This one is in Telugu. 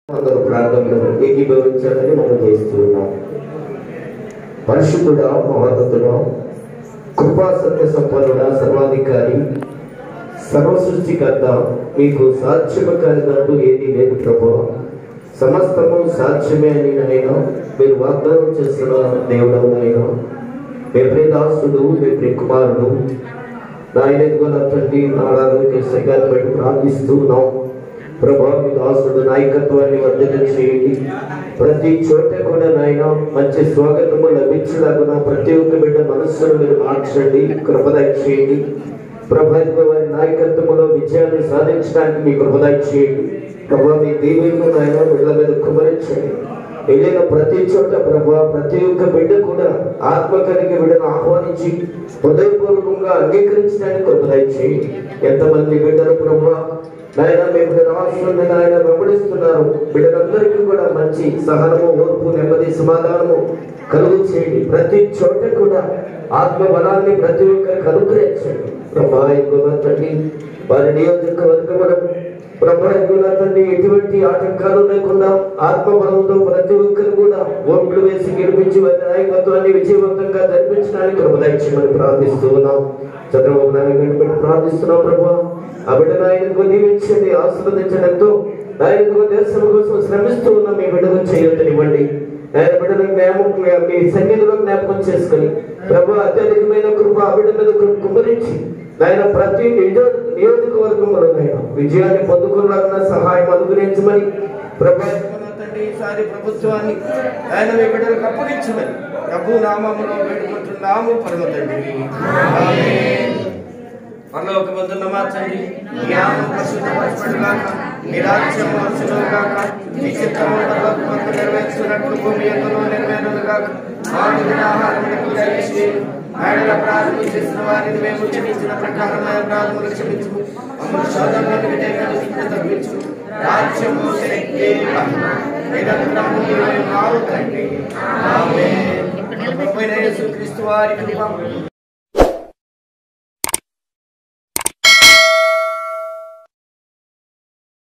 అందరూ ప్రార్థనలో ఏకీభవించాలని మనం చేస్తూ ఉన్నాం పరిశుద్ధుడా మహోన్నతుడా కృపా సత్య సంపన్నుడ సర్వాధికారి సర్వ సృష్టికర్త మీకు సాధ్యము కానిదంటూ ఏదీ లేదు ప్రభు సమస్తము సాధ్యమే అని నాయన మీరు వాగ్దానం చేస్తున్న దేవుడు నాయన మీ ప్రియదాసుడు మీ ప్రియ కుమారుడు నాయన ఎదుగున తండ్రి నారాధనకి సగాన్ని పెట్టి ప్రార్థిస్తూ ఉన్నాం ప్రభా మీ దాసుడు నాయకత్వాన్ని వర్ధన చేయండి ప్రతి చోట కూడా నాయన మంచి స్వాగతము లభించలాగున ప్రతి ఒక్క బిడ్డ మనస్సును మీరు మార్చండి కృపదయ చేయండి ప్రభా ఇదిగో వారి నాయకత్వంలో విజయాన్ని సాధించడానికి మీ కృపదయ చేయండి ప్రభా మీ దీవెను నాయన బిడ్డల మీద కుమరించండి వెళ్ళిన ప్రతి చోట ప్రభా ప్రతి ఒక్క బిడ్డ కూడా ఆత్మ కలిగి బిడ్డను ఆహ్వానించి హృదయపూర్వకంగా అంగీకరించడానికి కృపదయ చేయండి ఎంతమంది బిడ్డలు ప్రభా నాయన మీ బిడ్డ రాష్ట్రాన్ని నాయన వెంబడిస్తున్నారు బిడ్డలందరికీ కూడా మంచి సహనము ఓర్పు నెమ్మది సమాధానము కలుగు చేయండి ప్రతి చోట కూడా ఆత్మ బలాన్ని ప్రతి ఒక్కరికి అనుగ్రహించండి ప్రభా ఎక్కువ తండ్రి వారి నియోజకవర్గంలో ప్రభా ఎక్కువ తండ్రి ఎటువంటి ఆటంకాలు లేకుండా ఆత్మ బలంతో ప్రతి ఒక్కరు కూడా ఓట్లు వేసి గెలిపించి వారి నాయకత్వాన్ని విజయవంతంగా జరిపించడానికి కృపదయచేయమని ప్రార్థిస్తూ ఉన్నాం చంద్రబాబు నాయుడు గారిని పెట్టి ప్రార్థిస్తున్నాం ప్రభా ఆ బిడ్డను ఆయనకు దీవించండి ఆశీర్వదించడంతో ఆయనకు దర్శనం కోసం శ్రమిస్తూ ఉన్న మీ బిడ్డను చేయొద్దనివ్వండి ఆయన బిడ్డను జ్ఞాపకం మీ సన్నిధిలో జ్ఞాపకం చేసుకుని ప్రభు అత్యధికమైన కృప ఆ బిడ్డ మీద కు- కుమ్మరించి ఆయన ప్రతి నియోజక నియోజకవర్గంలో ఆయన విజయాన్ని పొందుకున్న సహాయం అనుగ్రహించమని ప్రభు తండ్రి ఈసారి ప్రభుత్వాన్ని ఆయన మీ బిడ్డలకు అప్పగించమని ప్రభు నామములో వేడుకుంటున్నాము పరమ తండ్రి ఆమేన్. పరలోక మందున్న మా తండ్రి నీ నామం పరిశుద్ధపరచబడుగాక నీ రాజ్యం వచ్చుగాక నీ చిత్తము పరలోక మందు నెరవేర్చుకున్నట్లు భూమి ఎందులో నెరవేరుగాక మాకు ఆహారం దయచేసి మేడల ప్రార్థన చేసిన వారిని మేము క్షమించిన ప్రకారం ప్రార్థనలు క్షమించు అమలు శోధనలోకి విజయంగా తగ్గించు రాజ్యము శక్తి మహిమ నిరంతరము నీవై ఉన్నావు తండ్రి ఆమేన్ ప్రభువైన యేసుక్రీస్తు వారి కృప